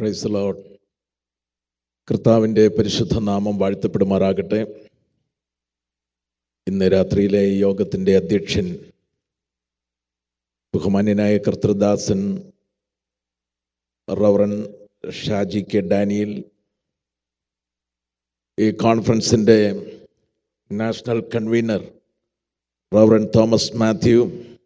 Price load കർത്താവിൻ്റെ പരിശുദ്ധ നാമം വാഴ്ത്തപ്പെടുമാറാകട്ടെ ഇന്ന് രാത്രിയിലെ ഈ യോഗത്തിൻ്റെ അധ്യക്ഷൻ ബഹുമാന്യനായ കർത്തൃദാസൻ റവറൻ ഷാജി കെ ഡാനിയൽ ഈ കോൺഫറൻസിൻ്റെ national convener reverend Thomas Mathew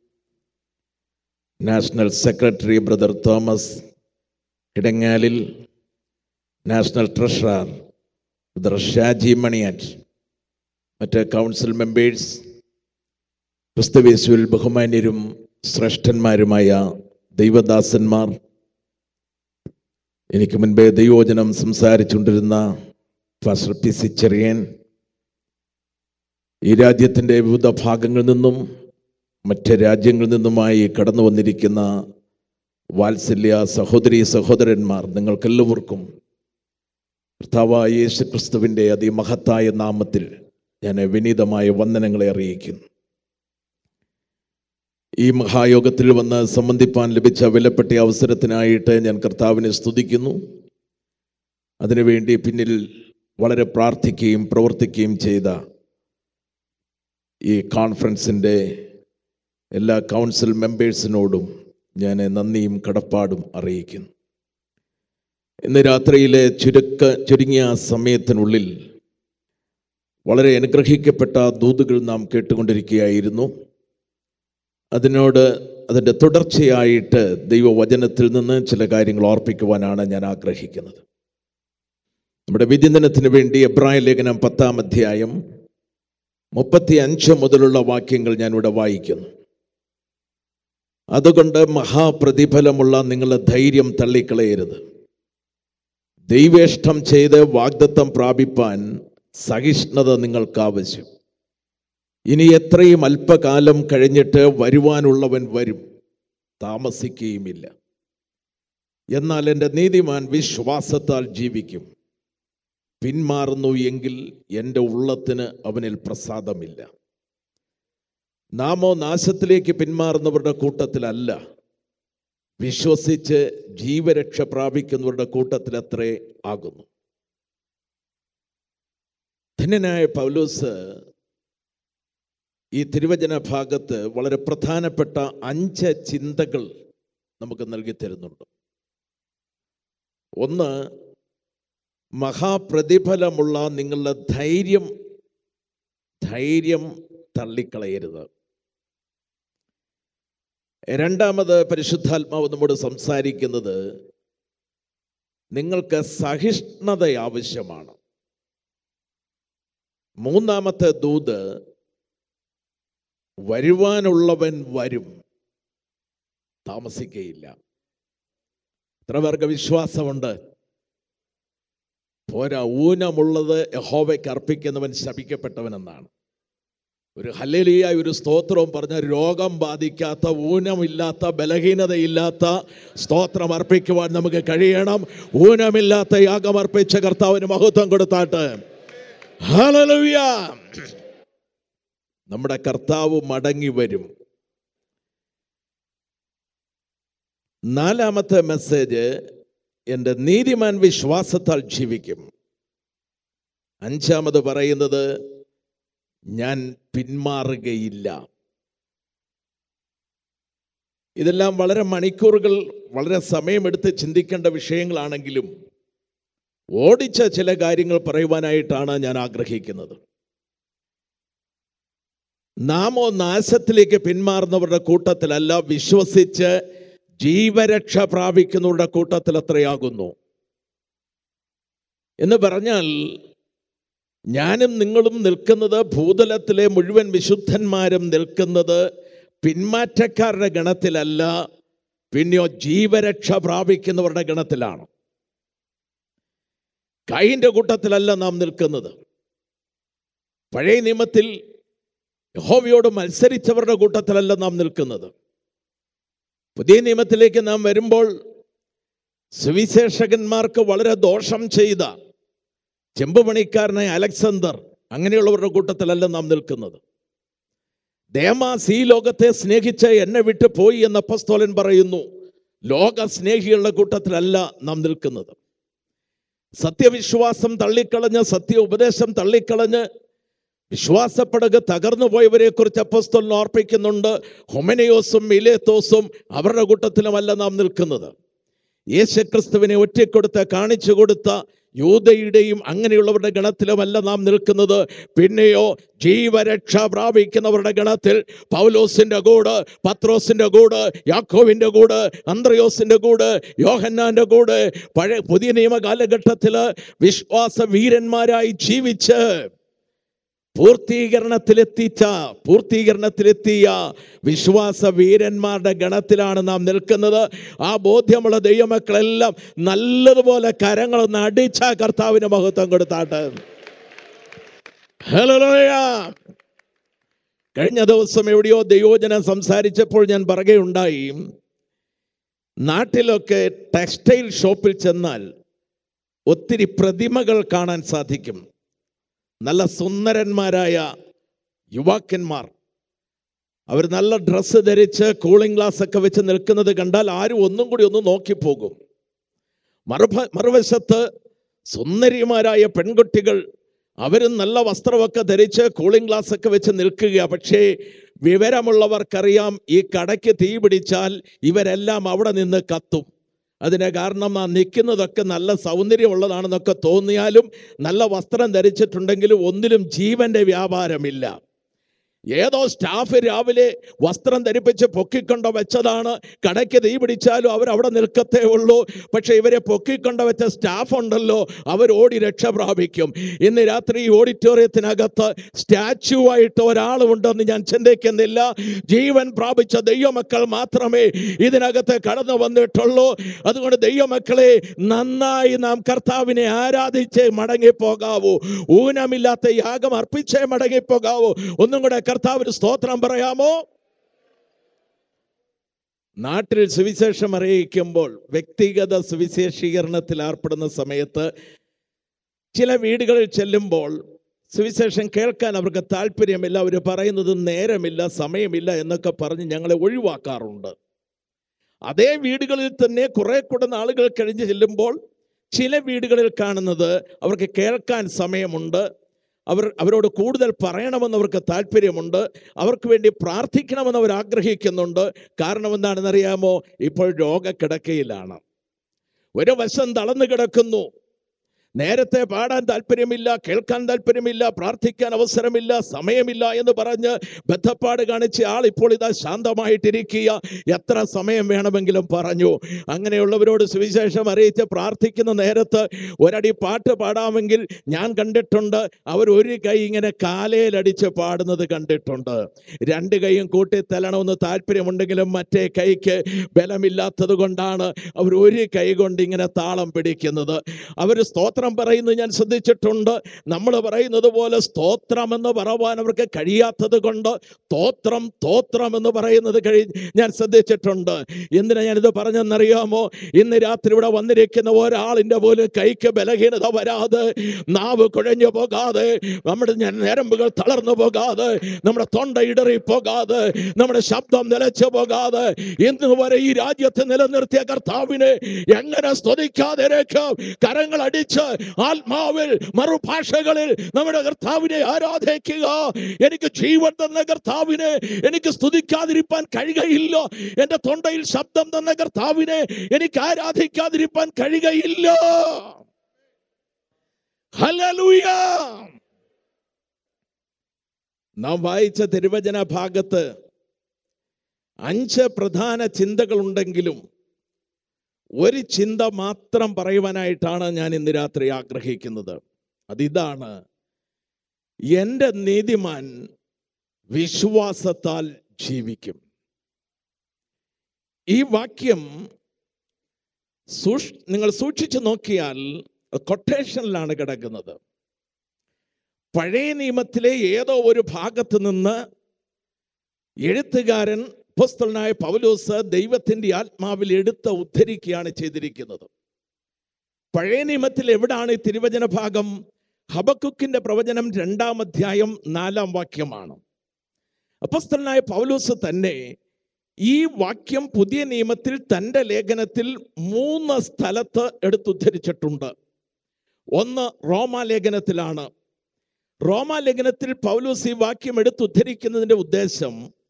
national secretary brother Thomas Idangalil national treasurer brother Shaji Maniyatt മറ്റ് കൗൺസിൽ മെമ്പേഴ്സ് ക്രിസ്തവേശുവിൽ ബഹുമാന്യരും ശ്രേഷ്ഠന്മാരുമായ ദൈവദാസന്മാർ എനിക്ക് മുൻപേ ദൈവോചനം സംസാരിച്ചുകൊണ്ടിരുന്ന ഫാസ്റ്റർ പി സി ചെറിയൻ ഈ രാജ്യത്തിൻ്റെ വിവിധ ഭാഗങ്ങളിൽ നിന്നും മറ്റ് രാജ്യങ്ങളിൽ നിന്നുമായി കടന്നു വന്നിരിക്കുന്ന വാത്സല്യ സഹോദരി സഹോദരന്മാർ നിങ്ങൾക്കെല്ലാവർക്കും കർത്താവായ യേശു ക്രിസ്തുവിൻ്റെ അതിമഹത്തായ നാമത്തിൽ ഞാൻ വിനീതമായ വന്ദനങ്ങളെ അറിയിക്കുന്നു ഈ മഹായോഗത്തിൽ വന്ന് സംബന്ധിപ്പാൻ ലഭിച്ച വിലപ്പെട്ട അവസരത്തിനായിട്ട് ഞാൻ കർത്താവിനെ സ്തുതിക്കുന്നു അതിനുവേണ്ടി പിന്നിൽ വളരെ പ്രാർത്ഥിക്കുകയും പ്രവർത്തിക്കുകയും ചെയ്ത ഈ കോൺഫറൻസിൻ്റെ എല്ലാ കൗൺസിൽ മെമ്പേഴ്സിനോടും ഞാൻ നന്ദിയും കടപ്പാടും അറിയിക്കുന്നു ഇന്ന് രാത്രിയിലെ ചുരുക്ക ചുരുങ്ങിയ സമയത്തിനുള്ളിൽ വളരെ അനുഗ്രഹിക്കപ്പെട്ട ദൂതുകൾ നാം കേട്ടുകൊണ്ടിരിക്കുകയായിരുന്നു അതിനോട് അതിൻ്റെ തുടർച്ചയായിട്ട് ദൈവവചനത്തിൽ നിന്ന് ചില കാര്യങ്ങൾ ഓർപ്പിക്കുവാനാണ് ഞാൻ ആഗ്രഹിക്കുന്നത് നമ്മുടെ വിചിന്തനത്തിന് വേണ്ടി എബ്രായ ലേഖനം പത്താം അധ്യായം മുപ്പത്തി അഞ്ച് മുതലുള്ള വാക്യങ്ങൾ ഞാനിവിടെ വായിക്കുന്നു അതുകൊണ്ട് മഹാപ്രതിഫലമുള്ള നിങ്ങളുടെ ധൈര്യം തള്ളിക്കളയരുത് ദൈവേഷ്ടം ചെയ്ത് വാഗ്ദത്തം പ്രാപിപ്പാൻ സഹിഷ്ണുത നിങ്ങൾക്ക് ആവശ്യം ഇനി എത്രയും അല്പകാലം കഴിഞ്ഞിട്ട് വരുവാനുള്ളവൻ വരും താമസിക്കുകയുമില്ല എന്നാൽ എൻ്റെ നീതിമാൻ വിശ്വാസത്താൽ ജീവിക്കും പിന്മാറുന്നു എങ്കിൽ എൻ്റെ ഉള്ളത്തിന് അവനിൽ പ്രസാദമില്ല നാമോ നാശത്തിലേക്ക് പിന്മാറുന്നവരുടെ കൂട്ടത്തിലല്ല വിശ്വസിച്ച് ജീവരക്ഷ പ്രാപിക്കുന്നവരുടെ കൂട്ടത്തിലത്രേ ആകുന്നു ധന്യനായ പൗലോസ് ഈ തിരുവചന ഭാഗത്ത് വളരെ പ്രധാനപ്പെട്ട അഞ്ച് ചിന്തകൾ നമുക്ക് നൽകി തരുന്നുണ്ട് ഒന്ന് മഹാപ്രതിഫലമുള്ള നിങ്ങളുടെ ധൈര്യം ധൈര്യം തള്ളിക്കളയരുത് രണ്ടാമത് പരിശുദ്ധാത്മാവ് നമ്മോട് സംസാരിക്കുന്നത് നിങ്ങൾക്ക് സഹിഷ്ണുത ആവശ്യമാണ് മൂന്നാമത്തെ ദൂത് വരുവാനുള്ളവൻ വരും താമസിക്കയില്ല എത്ര പേർക്ക് വിശ്വാസമുണ്ട് പോരാ ഊനമുള്ളത് യഹോവയ്ക്ക് അർപ്പിക്കുന്നവൻ ശപിക്കപ്പെട്ടവനെന്നാണ് ഒരു ഹല്ലേലിയായ ഒരു സ്തോത്രവും പറഞ്ഞ രോഗം ബാധിക്കാത്ത ഊനമില്ലാത്ത ബലഹീനതയില്ലാത്ത സ്തോത്രം അർപ്പിക്കുവാൻ നമുക്ക് കഴിയണം ഊനമില്ലാത്ത യാഗം അർപ്പിച്ച കർത്താവിന് മഹത്വം കൊടുത്താട്ട് ഹല്ലേലൂയ നമ്മുടെ കർത്താവ് മടങ്ങി വരും നാലാമത്തെ മെസ്സേജ് എൻ്റെ നീതിമാൻ വിശ്വാസത്താൽ ജീവിക്കും അഞ്ചാമത് പറയുന്നത് ഞാൻ പിന്മാറുകയില്ല ഇതെല്ലാം വളരെ മണിക്കൂറുകൾ വളരെ സമയമെടുത്ത് ചിന്തിക്കേണ്ട വിഷയങ്ങളാണെങ്കിലും ഓടിച്ച ചില കാര്യങ്ങൾ പറയുവാനായിട്ടാണ് ഞാൻ ആഗ്രഹിക്കുന്നത് നാമോ നാശത്തിലേക്ക് പിന്മാറുന്നവരുടെ കൂട്ടത്തിലല്ല വിശ്വസിച്ച് ജീവരക്ഷ പ്രാപിക്കുന്നവരുടെ കൂട്ടത്തിൽ അത്രയാകുന്നു എന്ന് പറഞ്ഞാൽ ഞാനും നിങ്ങളും നിൽക്കുന്നത് ഭൂതലത്തിലെ മുഴുവൻ വിശുദ്ധന്മാരും നിൽക്കുന്നത് പിന്മാറ്റക്കാരുടെ ഗണത്തിലല്ല പിന്നെയോ ജീവരക്ഷ പ്രാപിക്കുന്നവരുടെ ഗണത്തിലാണ് കൈൻ്റെ കൂട്ടത്തിലല്ല നാം നിൽക്കുന്നത് പഴയ നിയമത്തിൽ യഹോവയോട് മത്സരിച്ചവരുടെ കൂട്ടത്തിലല്ല നാം നിൽക്കുന്നത് പുതിയ നിയമത്തിലേക്ക് നാം വരുമ്പോൾ സുവിശേഷകന്മാർക്ക് വളരെ ദോഷം ചെയ്ത ചെമ്പുപണിക്കാരനായ അലക്സാണ്ടർ അങ്ങനെയുള്ളവരുടെ കൂട്ടത്തിലല്ല നാം നിൽക്കുന്നത് ദേമാസ് ഈ ലോകത്തെ സ്നേഹിച്ച് എന്നെ വിട്ട് പോയി എന്ന് അപ്പസ്തോലൻ പറയുന്നു ലോക സ്നേഹികളുടെ കൂട്ടത്തിലല്ല നാം നിൽക്കുന്നത് സത്യവിശ്വാസം തള്ളിക്കളഞ്ഞ് സത്യ ഉപദേശം തള്ളിക്കളഞ്ഞ് വിശ്വാസപ്പടക് തകർന്നു പോയവരെ കുറിച്ച് അപ്പസ്തോലിന് ഓർപ്പിക്കുന്നുണ്ട് ഹൊമനയോസും മിലേത്തോസും അവരുടെ കൂട്ടത്തിലുമല്ല നാം നിൽക്കുന്നത് യേശുക്രിസ്തുവിനെ ഒറ്റക്കൊടുത്ത് കാണിച്ചു കൊടുത്ത യൂതയുടെയും അങ്ങനെയുള്ളവരുടെ ഗണത്തിലുമല്ല നാം നിൽക്കുന്നത് പിന്നെയോ ജീവരക്ഷ പ്രാപിക്കുന്നവരുടെ ഗണത്തിൽ പൗലോസിന്റെ കൂട് പത്രോസിന്റെ കൂട് യാക്കോവിന്റെ കൂട് അന്ത്രയോസിന്റെ കൂട് യോഹന്നാന്റെ കൂട് പഴയ പുതിയ നിയമ കാലഘട്ടത്തിൽ വിശ്വാസ വീരന്മാരായി ജീവിച്ച് പൂർത്തീകരണത്തിലെത്തിച്ച പൂർത്തീകരണത്തിലെത്തിയ വിശ്വാസ വീരന്മാരുടെ ഗണത്തിലാണ് നാം നിൽക്കുന്നത് ആ ബോധ്യമുള്ള ദൈവമക്കളെല്ലാം നല്ലതുപോലെ കരങ്ങളൊന്ന് അടിച്ച കർത്താവിന് മഹത്വം കൊടുത്താട്ട് ഹല്ലേലൂയ കഴിഞ്ഞ ദിവസം എവിടെയോ ദൈവോജനം സംസാരിച്ചപ്പോൾ ഞാൻ പറയുകയുണ്ടായി നാട്ടിലൊക്കെ ടെക്സ്റ്റൈൽ ഷോപ്പിൽ ചെന്നാൽ ഒത്തിരി പ്രതിമകൾ കാണാൻ സാധിക്കും നല്ല സുന്ദരന്മാരായ യുവാക്കന്മാർ അവർ നല്ല ഡ്രസ്സ് ധരിച്ച് കൂളിംഗ് ഗ്ലാസ് ഒക്കെ വെച്ച് നിൽക്കുന്നത് കണ്ടാൽ ആരും ഒന്നും കൂടി ഒന്ന് നോക്കിപ്പോകും മറുഭ മറുവശത്ത് സുന്ദരിമാരായ പെൺകുട്ടികൾ അവരും നല്ല വസ്ത്രമൊക്കെ ധരിച്ച് കൂളിംഗ് ഗ്ലാസ് ഒക്കെ വെച്ച് നിൽക്കുക പക്ഷേ വിവരമുള്ളവർക്കറിയാം ഈ കടയ്ക്ക് തീ പിടിച്ചാൽ ഇവരെല്ലാം അവിടെ നിന്ന് കത്തും അതിന് കാരണം ആ നിൽക്കുന്നതൊക്കെ നല്ല സൗന്ദര്യമുള്ളതാണെന്നൊക്കെ തോന്നിയാലും നല്ല വസ്ത്രം ധരിച്ചിട്ടുണ്ടെങ്കിലും ഒന്നിലും ജീവന്റെ വ്യാപാരമില്ല ഏതോ സ്റ്റാഫ് രാവിലെ വസ്ത്രം ധരിപ്പിച്ച് പൊക്കിക്കൊണ്ട വെച്ചതാണ് കടയ്ക്ക് തീ പിടിച്ചാലും അവർ അവിടെ നിൽക്കത്തേ ഉള്ളൂ പക്ഷെ ഇവരെ പൊക്കിക്കൊണ്ട വെച്ച സ്റ്റാഫ് ഉണ്ടല്ലോ അവർ ഓടി രക്ഷ പ്രാപിക്കും ഇന്ന് രാത്രി ഈ ഓഡിറ്റോറിയത്തിനകത്ത് സ്റ്റാച്ചു ആയിട്ട് ഒരാളുണ്ടെന്ന് ഞാൻ ചിന്തിക്കുന്നില്ല ജീവൻ പ്രാപിച്ച ദൈവമക്കൾ മാത്രമേ ഇതിനകത്ത് കടന്നു വന്നിട്ടുള്ളൂ അതുകൊണ്ട് ദൈവമക്കളെ നന്നായി നാം കർത്താവിനെ ആരാധിച്ച് മടങ്ങിപ്പോകാവൂ ഊനമില്ലാത്ത യാഗം അർപ്പിച്ചേ മടങ്ങിപ്പോകാവൂ ഒന്നും കൂടെ കർത്താവിന് സ്തോത്രം പറയാമോ നാട്ടിൽ സുവിശേഷം അറിയിക്കുമ്പോൾ വ്യക്തിഗത സുവിശേഷീകരണത്തിൽ ഏർപ്പെടുന്ന സമയത്ത് ചില വീടുകളിൽ ചെല്ലുമ്പോൾ സുവിശേഷം കേൾക്കാൻ അവർക്ക് താല്പര്യമില്ല അവർ പറയുന്നത് നേരമില്ല സമയമില്ല എന്നൊക്കെ പറഞ്ഞ് ഞങ്ങളെ ഒഴിവാക്കാറുണ്ട് അതേ വീടുകളിൽ തന്നെ കുറെ കൂടെ നാളുകൾ കഴിഞ്ഞ് ചെല്ലുമ്പോൾ ചില വീടുകളിൽ കാണുന്നത് അവർക്ക് കേൾക്കാൻ സമയമുണ്ട് അവർ അവരോട് കൂടുതൽ പറയണമെന്ന് അവർക്ക് താല്പര്യമുണ്ട് അവർക്ക് വേണ്ടി പ്രാർത്ഥിക്കണമെന്ന് അവർ ആഗ്രഹിക്കുന്നുണ്ട് കാരണം എന്താണെന്നറിയാമോ ഇപ്പോൾ രോഗക്കിടക്കയിലാണ് ഒരു വശം തളർന്നു കിടക്കുന്നു നേരത്തെ പാടാൻ താല്പര്യമില്ല കേൾക്കാൻ താല്പര്യമില്ല പ്രാർത്ഥിക്കാൻ അവസരമില്ല സമയമില്ല എന്ന് പറഞ്ഞ് ബദ്ധപ്പാട് കാണിച്ച ആൾ ഇപ്പോൾ ഇതാ ശാന്തമായിട്ടിരിക്കുക എത്ര സമയം വേണമെങ്കിലും പറഞ്ഞു അങ്ങനെയുള്ളവരോട് സുവിശേഷം അറിയിച്ച് പ്രാർത്ഥിക്കുന്ന നേരത്ത് ഒരടി പാട്ട് പാടാമെങ്കിൽ ഞാൻ കണ്ടിട്ടുണ്ട് അവർ ഒരു കൈ ഇങ്ങനെ കാലയിലടിച്ച് പാടുന്നത് കണ്ടിട്ടുണ്ട് രണ്ട് കൈയും കൂട്ടി തല്ലണമെന്ന് താല്പര്യമുണ്ടെങ്കിലും മറ്റേ കൈക്ക് ബലമില്ലാത്തത് കൊണ്ടാണ് അവർ ഒരു കൈ കൊണ്ട് ഇങ്ങനെ താളം പിടിക്കുന്നത് അവർ സ്തോത്രം പറയുന്നത് ഞാൻ ശ്രദ്ധിച്ചിട്ടുണ്ട് നമ്മൾ പറയുന്നത് പോലെ സ്തോത്രം എന്ന് പറവാൻ അവർക്ക് കഴിയാത്തത് കൊണ്ട് തോത്രം തോത്രം എന്ന് പറയുന്നത് കഴി ഞാൻ ശ്രദ്ധിച്ചിട്ടുണ്ട് എന്തിനാ ഞാനിത് പറഞ്ഞെന്നറിയാമോ ഇന്ന് രാത്രി ഇവിടെ വന്നിരിക്കുന്ന ഒരാളിൻ്റെ പോലും കൈക്ക് ബലഹീനത വരാതെ നാവ് കുഴഞ്ഞു പോകാതെ നമ്മുടെ ഞ- ഞരമ്പുകൾ തളർന്നു പോകാതെ നമ്മുടെ തൊണ്ട ഇടറി പോകാതെ നമ്മുടെ ശബ്ദം നിലച്ചു പോകാതെ ഇന്ന് വരെ ഈ രാജ്യത്ത് നിലനിർത്തിയ കർത്താവിനെ എങ്ങനെ സ്തുതിക്കാതിരിക്കും കരങ്ങൾ അടിച്ച് ആത്മാവിൽ മറുഭാഷകളിൽ നമ്മുടെ കർത്താവിനെ ആരാധിക്കുക എനിക്ക് ജീവൻ തന്ന കർത്താവിനെ എനിക്ക് സ്തുതിക്കാതിരിക്കാൻ കഴിയുകയില്ല എന്റെ തൊണ്ടയിൽ ശബ്ദം തന്ന കർത്താവിനെ എനിക്ക് ആരാധിക്കാതിരിക്കാൻ കഴിയുകയില്ല ഹല്ലേലൂയ നാം വായിച്ച തിരുവചന ഭാഗത്ത് അഞ്ച് പ്രധാന ചിന്തകളുണ്ടെങ്കിലും ഒരു ചിന്ത മാത്രം പറയുവാനായിട്ടാണ് ഞാൻ ഇന്ന് രാത്രി ആഗ്രഹിക്കുന്നത് അതിതാണ് എൻ്റെ നീതിമാൻ വിശ്വാസത്താൽ ജീവിക്കും ഈ വാക്യം സൂക്ഷ് നിങ്ങൾ സൂക്ഷിച്ചു നോക്കിയാൽ കൊട്ടേഷനിലാണ് കിടക്കുന്നത് പഴയ നിയമത്തിലെ ഏതോ ഒരു ഭാഗത്ത് നിന്ന് എഴുത്തുകാരൻ അപ്പോസ്തലനായ പൗലോസ് ദൈവത്തിന്റെ ആത്മാവിൽ എടുത്ത് ഉദ്ധരിക്കുകയാണ് ചെയ്തിരിക്കുന്നത് പഴയ നിയമത്തിൽ എവിടാണ് ഈ തിരുവചന ഭാഗം ഹബക്കുക്കിന്റെ പ്രവചനം രണ്ടാം അധ്യായം നാലാം വാക്യമാണ് അപ്പോസ്തലനായ പൗലോസ് തന്നെ ഈ വാക്യം പുതിയ നിയമത്തിൽ തൻ്റെ ലേഖനത്തിൽ മൂന്ന് സ്ഥലത്ത് എടുത്തുദ്ധരിച്ചിട്ടുണ്ട് ഒന്ന് റോമാലേഖനത്തിലാണ് റോമാലേഖനത്തിൽ പൗലൂസ് ഈ വാക്യം എടുത്തുദ്ധരിക്കുന്നതിൻ്റെ ഉദ്ദേശം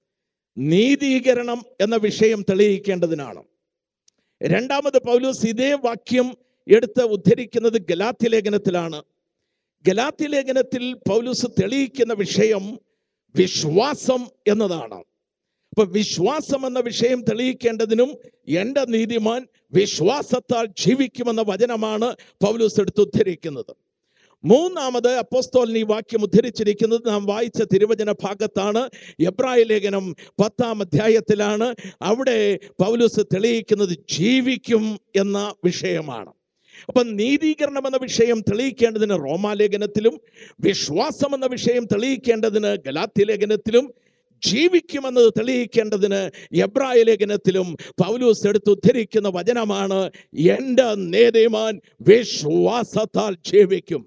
നീതീകരണം എന്ന വിഷയം തെളിയിക്കേണ്ടതിനാണ് രണ്ടാമത് പൗലൂസ് ഇതേ വാക്യം എടുത്ത് ഉദ്ധരിക്കുന്നത് ഗലാത്തി ലേഖനത്തിലാണ് ഗലാത്തി ലേഖനത്തിൽ പൗലൂസ് തെളിയിക്കുന്ന വിഷയം വിശ്വാസം എന്നതാണ് അപ്പൊ വിശ്വാസം എന്ന വിഷയം തെളിയിക്കേണ്ടതിനും എൻ്റെ നീതിമാൻ വിശ്വാസത്താൽ ജീവിക്കുമെന്ന വചനമാണ് പൗലൂസ് എടുത്ത് ഉദ്ധരിക്കുന്നത് മൂന്നാമത് അപ്പോസ്തോലിന് ഈ വാക്യം ഉദ്ധരിച്ചിരിക്കുന്നത് നാം വായിച്ച തിരുവചന ഭാഗത്താണ് എബ്രായ ലേഖനം പത്താം അധ്യായത്തിലാണ് അവിടെ പൗലൂസ് തെളിയിക്കുന്നത് ജീവിക്കും എന്ന വിഷയമാണ് അപ്പൊ നീതീകരണം എന്ന വിഷയം തെളിയിക്കേണ്ടതിന് റോമാലേഖനത്തിലും വിശ്വാസം എന്ന വിഷയം തെളിയിക്കേണ്ടതിന് ഗലാത്തി ലേഖനത്തിലും ജീവിക്കുമെന്നത് തെളിയിക്കേണ്ടതിന് എബ്രായ ലേഖനത്തിലും പൗലൂസ് എടുത്ത് ഉദ്ധരിക്കുന്ന വചനമാണ് എൻ്റെ നേതിമാൻ വിശ്വാസത്താൽ ജീവിക്കും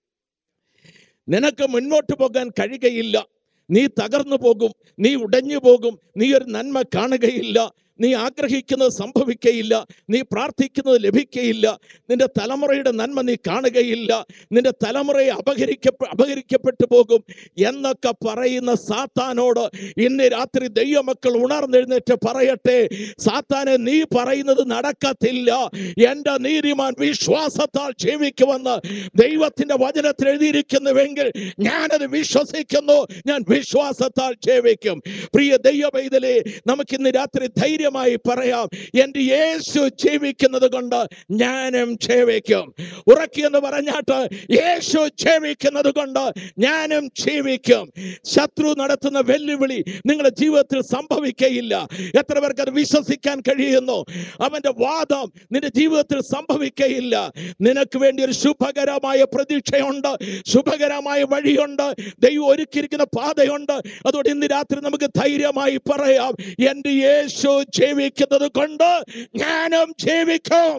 നിനക്ക് മുന്നോട്ട് പോകാൻ കഴിയുകയില്ല നീ തകർന്നു പോകും നീ ഉടഞ്ഞു പോകും നീ ഒരു നന്മ കാണുകയില്ല നീ ആഗ്രഹിക്കുന്നത് സംഭവിക്കയില്ല നീ പ്രാർത്ഥിക്കുന്നത് ലഭിക്കയില്ല നിന്റെ തലമുറയുടെ നന്മ നീ കാണുകയില്ല നിന്റെ തലമുറയെ അപഹരിക്കപ്പെ അപഹരിക്കപ്പെട്ടു പോകും എന്നൊക്കെ പറയുന്ന സാത്താനോട് ഇന്ന് രാത്രി ദൈവമക്കൾ ഉണർന്നെഴുന്നേറ്റ് പറയട്ടെ സാത്താനെ നീ പറയുന്നത് നടക്കത്തില്ല എൻ്റെ നീതിമാൻ വിശ്വാസത്താൽ ജീവിക്കുമെന്ന് ദൈവത്തിന്റെ വചനത്തിൽ എഴുതിയിരിക്കുന്നുവെങ്കിൽ ഞാനത് വിശ്വസിക്കുന്നു ഞാൻ വിശ്വാസത്താൽ ജീവിക്കും പ്രിയ ദൈവവൈതലെ നമുക്കിന്ന് രാത്രി ധൈര്യമായി പറയാം എൻ്റെ യേശു ജീവിക്കുന്നത് കൊണ്ട് ഞാനും ജീവിക്കും ഉറക്കിയെന്ന് പറഞ്ഞാട്ട് യേശു ജീവിക്കുന്നത് കൊണ്ട് ഞാനും ജീവിക്കും ശത്രു നടത്തുന്ന വെല്ലുവിളി നിങ്ങളുടെ ജീവിതത്തിൽ സംഭവിക്കയില്ല എത്ര പേർക്ക് അത് വിശ്വസിക്കാൻ കഴിയുന്നു അവന്റെ വാദം നിന്റെ ജീവിതത്തിൽ സംഭവിക്കയില്ല നിനക്ക് വേണ്ടി ഒരു ശുഭകരമായ പ്രതീക്ഷയുണ്ട് ശുഭകരമായ വഴിയുണ്ട് ദൈവം ഒരുക്കിയിരിക്കുന്ന പാതയുണ്ട് അതുകൊണ്ട് ഇന്ന് രാത്രി നമുക്ക് ധൈര്യമായി പറയാം എൻ്റെ യേശു ജീവിക്കുന്നത് കൊണ്ട് ഞാനും ജീവിക്കും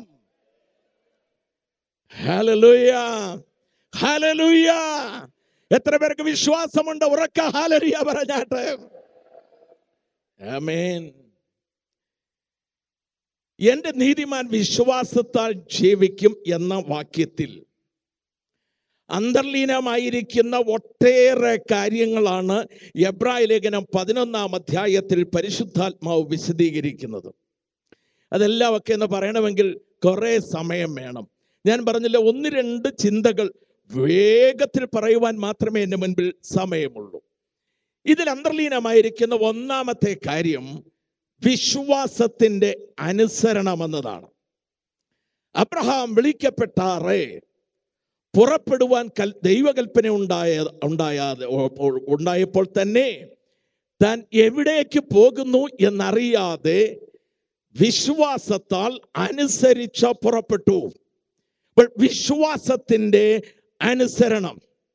ഹല്ലേലൂയ ഹല്ലേലൂയ എത്ര പേർക്ക് വിശ്വാസമുണ്ട് ഉറക്ക ഹാലരിയ പറഞ്ഞാട്ട് ആമേൻ എന്റെ നീതിമാൻ വിശ്വാസത്താൽ ജീവിക്കും എന്ന വാക്യത്തിൽ അന്തർലീനമായിരിക്കുന്ന ഒട്ടേറെ കാര്യങ്ങളാണ് എബ്രായ ലേഖനം പതിനൊന്നാം അധ്യായത്തിൽ പരിശുദ്ധാത്മാവ് വിശദീകരിക്കുന്നത് അതെല്ലാം ഒക്കെ എന്ന് പറയണമെങ്കിൽ കുറേ സമയം വേണം ഞാൻ പറഞ്ഞില്ല ഒന്ന് രണ്ട് ചിന്തകൾ വേഗത്തിൽ പറയുവാൻ മാത്രമേ എൻ്റെ മുൻപിൽ സമയമുള്ളൂ ഇതിൽ അന്തർലീനമായിരിക്കുന്ന ഒന്നാമത്തെ കാര്യം വിശ്വാസത്തിന്റെ അനുസരണം എന്നതാണ് അബ്രഹാം വിളിക്കപ്പെട്ടാറേ പുറപ്പെടുവാൻ കൽ ദൈവകൽപ്പന ഉണ്ടായ ഉണ്ടായാതെ ഉണ്ടായപ്പോൾ തന്നെ താൻ എവിടേക്ക് പോകുന്നു എന്നറിയാതെ വിശ്വാസത്താൽ അനുസരിച്ച പുറപ്പെട്ടു അപ്പോൾ വിശ്വാസത്തിന്റെ അനുസരണം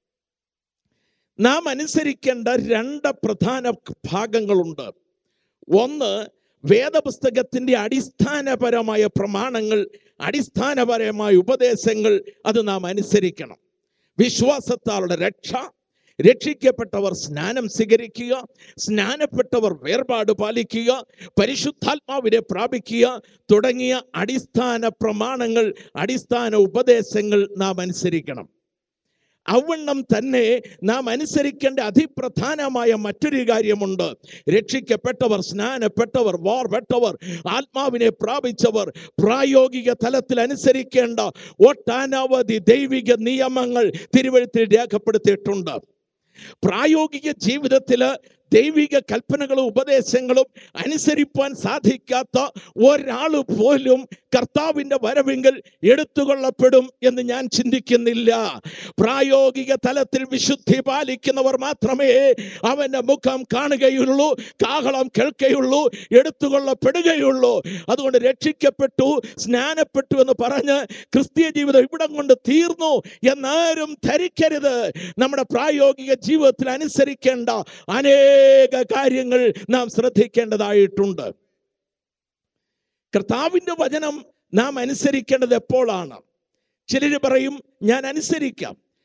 നാം അനുസരിക്കേണ്ട രണ്ട് പ്രധാന ഭാഗങ്ങളുണ്ട് ഒന്ന് വേദപുസ്തകത്തിന്റെ അടിസ്ഥാനപരമായ പ്രമാണങ്ങൾ അടിസ്ഥാനപരമായ ഉപദേശങ്ങൾ അത് നാം അനുസരിക്കണം വിശ്വാസത്താലുള്ള രക്ഷ രക്ഷിക്കപ്പെട്ടവർ സ്നാനം സ്വീകരിക്കുക സ്നാനപ്പെട്ടവർ വേർപാട് പാലിക്കുക പരിശുദ്ധാത്മാവിനെ പ്രാപിക്കുക തുടങ്ങിയ അടിസ്ഥാന പ്രമാണങ്ങൾ അടിസ്ഥാന ഉപദേശങ്ങൾ നാം അനുസരിക്കണം അവണ്ണം തന്നെ നാം അനുസരിക്കേണ്ട അതിപ്രധാനമായ മറ്റൊരു കാര്യമുണ്ട് രക്ഷിക്കപ്പെട്ടവർ സ്നാനപ്പെട്ടവർ വാർപ്പെട്ടവർ ആത്മാവിനെ പ്രാപിച്ചവർ പ്രായോഗിക തലത്തിൽ അനുസരിക്കേണ്ട ഒട്ടനവധി ദൈവിക നിയമങ്ങൾ തിരുവഴുത്തിൽ രേഖപ്പെടുത്തിയിട്ടുണ്ട് പ്രായോഗിക ജീവിതത്തിൽ ദൈവിക കൽപ്പനകളും ഉപദേശങ്ങളും അനുസരിപ്പാൻ സാധിക്കാത്ത ഒരാൾ പോലും കർത്താവിൻ്റെ വരവെങ്കിൽ എടുത്തുകൊള്ളപ്പെടും എന്ന് ഞാൻ ചിന്തിക്കുന്നില്ല പ്രായോഗിക തലത്തിൽ വിശുദ്ധി പാലിക്കുന്നവർ മാത്രമേ അവൻ്റെ മുഖം കാണുകയുള്ളൂ കാഹളം കേൾക്കുകയുള്ളൂ എടുത്തുകൊള്ളപ്പെടുകയുള്ളൂ അതുകൊണ്ട് രക്ഷിക്കപ്പെട്ടു സ്നാനപ്പെട്ടു എന്ന് പറഞ്ഞ് ക്രിസ്തീയ ജീവിതം ഇവിടം കൊണ്ട് തീർന്നു എന്നാരും ധരിക്കരുത് നമ്മുടെ പ്രായോഗിക ജീവിതത്തിൽ അനുസരിക്കേണ്ട അനേക കാര്യങ്ങൾ നാം ശ്രദ്ധിക്കേണ്ടതായിട്ടുണ്ട് കർത്താവിൻ്റെ വചനം നാം അനുസരിക്കേണ്ടത് എപ്പോഴാണ് ചിലർ പറയും ഞാൻ അനുസരിക്കാം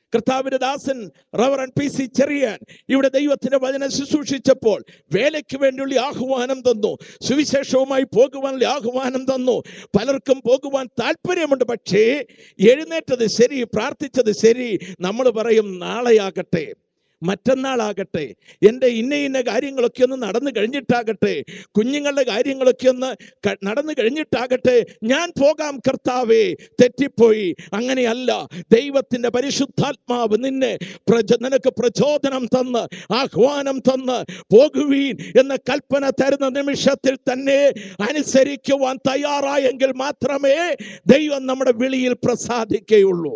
കർത്താവിന്റെ ദാസൻ റവറൻ പി സി ചെറിയാൻ ഇവിടെ ദൈവത്തിന്റെ വചനം ശുശ്രൂഷിച്ചപ്പോൾ വേലയ്ക്ക് വേണ്ടിയുള്ള ആഹ്വാനം തന്നു സുവിശേഷവുമായി പോകുവാനുള്ള ആഹ്വാനം തന്നു പലർക്കും പോകുവാൻ താല്പര്യമുണ്ട് പക്ഷേ എഴുന്നേറ്റത് ശരി പ്രാർത്ഥിച്ചത് ശരി നമ്മൾ പറയും നാളെയാകട്ടെ മറ്റന്നാളാകട്ടെ എൻ്റെ ഇന്ന ഇന്ന കാര്യങ്ങളൊക്കെ ഒന്ന് നടന്നു കഴിഞ്ഞിട്ടാകട്ടെ കുഞ്ഞുങ്ങളുടെ കാര്യങ്ങളൊക്കെ ഒന്ന് ക- നടന്നു കഴിഞ്ഞിട്ടാകട്ടെ ഞാൻ പോകാം കർത്താവേ തെറ്റിപ്പോയി അങ്ങനെയല്ല ദൈവത്തിൻ്റെ പരിശുദ്ധാത്മാവ് നിന്നെ പ്രച നിനക്ക് പ്രചോദനം തന്ന് ആഹ്വാനം തന്ന് പോകുവീൻ എന്ന കൽപ്പന തരുന്ന നിമിഷത്തിൽ തന്നെ അനുസരിക്കുവാൻ തയ്യാറായെങ്കിൽ മാത്രമേ ദൈവം നമ്മുടെ വിളിയിൽ പ്രസാദിക്കുകയുള്ളൂ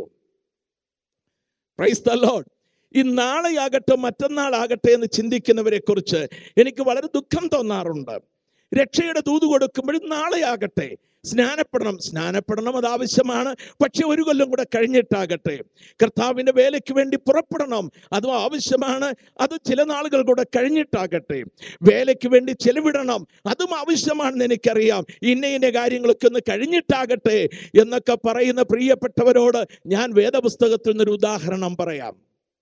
പ്രൈസ് ദ ലോർഡ് ഈ നാളെയാകട്ടെ മറ്റന്നാളാകട്ടെ എന്ന് ചിന്തിക്കുന്നവരെ കുറിച്ച് എനിക്ക് വളരെ ദുഃഖം തോന്നാറുണ്ട് രക്ഷയുടെ ദൂത് കൊടുക്കുമ്പോഴും നാളെയാകട്ടെ സ്നാനപ്പെടണം സ്നാനപ്പെടണം അത് ആവശ്യമാണ് പക്ഷെ ഒരു കൊല്ലം കൂടെ കഴിഞ്ഞിട്ടാകട്ടെ കർത്താവിൻ്റെ വേലയ്ക്ക് വേണ്ടി പുറപ്പെടണം അതും ആവശ്യമാണ് അത് ചില നാളുകൾ കൂടെ കഴിഞ്ഞിട്ടാകട്ടെ വേലയ്ക്ക് വേണ്ടി ചെലവിടണം അതും ആവശ്യമാണെന്ന് എനിക്കറിയാം ഇന്ന ഇന്ന കാര്യങ്ങളൊക്കെ ഒന്ന് കഴിഞ്ഞിട്ടാകട്ടെ എന്നൊക്കെ പറയുന്ന പ്രിയപ്പെട്ടവരോട് ഞാൻ വേദപുസ്തകത്തിൽ നിന്നൊരു ഉദാഹരണം പറയാം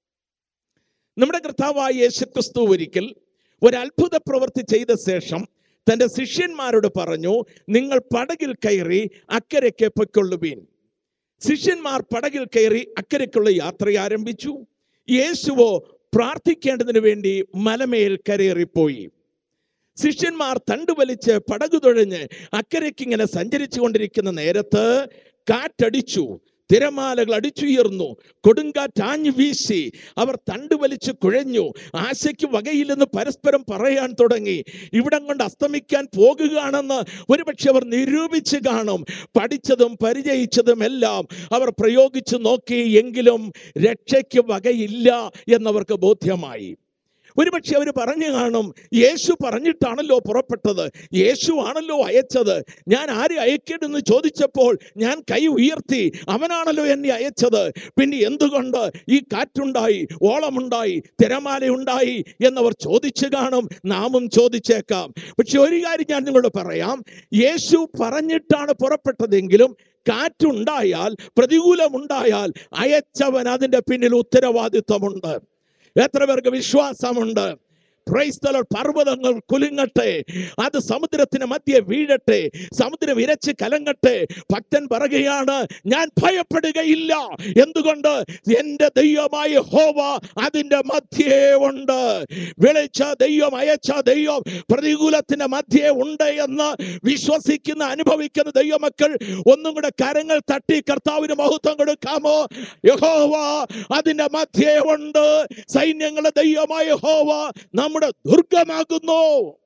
നമ്മുടെ കർത്താവായ യേശുക്രിസ്തു ഒരിക്കൽ ഒരു അത്ഭുത പ്രവൃത്തി ചെയ്ത ശേഷം തൻ്റെ ശിഷ്യന്മാരോട് പറഞ്ഞു നിങ്ങൾ പടകിൽ കയറി അക്കരയ്ക്ക് പൊയ്ക്കൊള്ളുവീൻ ശിഷ്യന്മാർ പടകിൽ കയറി അക്കരയ്ക്കുള്ള യാത്ര ആരംഭിച്ചു യേശുവോ പ്രാർത്ഥിക്കേണ്ടതിന് വേണ്ടി മലമേൽ കരയേറിപ്പോയി ശിഷ്യന്മാർ തണ്ടുവലിച്ച് പടകു തുഴഞ്ഞ് അക്കരയ്ക്ക് ഇങ്ങനെ സഞ്ചരിച്ചു കൊണ്ടിരിക്കുന്ന നേരത്ത് കാറ്റടിച്ചു തിരമാലകൾ അടിച്ചുയർന്നു കൊടുങ്കാറ്റ് ആഞ്ഞു വീശി അവർ തണ്ടുവലിച്ച് കുഴഞ്ഞു ആശയ്ക്ക് വകയില്ലെന്ന് പരസ്പരം പറയാൻ തുടങ്ങി ഇവിടം കൊണ്ട് അസ്തമിക്കാൻ പോകുകയാണെന്ന് ഒരുപക്ഷെ അവർ നിരൂപിച്ച് കാണും പഠിച്ചതും പരിചയിച്ചതും എല്ലാം അവർ പ്രയോഗിച്ചു നോക്കി എങ്കിലും രക്ഷയ്ക്ക് വകയില്ല എന്നവർക്ക് ബോധ്യമായി ഒരുപക്ഷെ അവർ പറഞ്ഞു കാണും യേശു പറഞ്ഞിട്ടാണല്ലോ പുറപ്പെട്ടത് യേശു ആണല്ലോ അയച്ചത് ഞാൻ ആരെ അയക്കേണ്ടെന്ന് ചോദിച്ചപ്പോൾ ഞാൻ കൈ ഉയർത്തി അവനാണല്ലോ എന്നെ അയച്ചത് പിന്നെ എന്തുകൊണ്ട് ഈ കാറ്റുണ്ടായി ഓളമുണ്ടായി തിരമാലയുണ്ടായി എന്നവർ ചോദിച്ചു കാണും നാമും ചോദിച്ചേക്കാം പക്ഷെ ഒരു കാര്യം ഞാൻ നിങ്ങളോട് പറയാം യേശു പറഞ്ഞിട്ടാണ് പുറപ്പെട്ടതെങ്കിലും കാറ്റുണ്ടായാൽ പ്രതികൂലമുണ്ടായാൽ അയച്ചവൻ അതിൻ്റെ പിന്നിൽ ഉത്തരവാദിത്വമുണ്ട് എത്ര പേർക്ക് വിശ്വാസമുണ്ട് Praise the Lord. പർവ്വതങ്ങൾ കുലുങ്ങട്ടെ അത് സമുദ്രത്തിന് മധ്യേ വീഴട്ടെ സമുദ്രം ഇരച്ച് കലങ്ങട്ടെ ഭക്തൻ പറയുകയാണ് ഞാൻ ഭയപ്പെടുകയില്ല എന്തുകൊണ്ട് എൻ്റെ ദൈവമായ ഹോവ അതിൻ്റെ മധ്യേ ഉണ്ട് വിളിച്ച ദൈവം അയച്ച ദൈവം പ്രതികൂലത്തിന്റെ മധ്യേ ഉണ്ട് എന്ന് വിശ്വസിക്കുന്ന അനുഭവിക്കുന്ന ദൈവമക്കൾ ഒന്നും കൂടെ കരങ്ങൾ തട്ടി കർത്താവിന് മഹത്വം കൊടുക്കാമോ യഹോവ അതിന്റെ മധ്യേ ഉണ്ട് സൈന്യങ്ങളുടെ ദൈവമായ യഹോവ നമ്മുടെ ദുർഗമാകുന്നു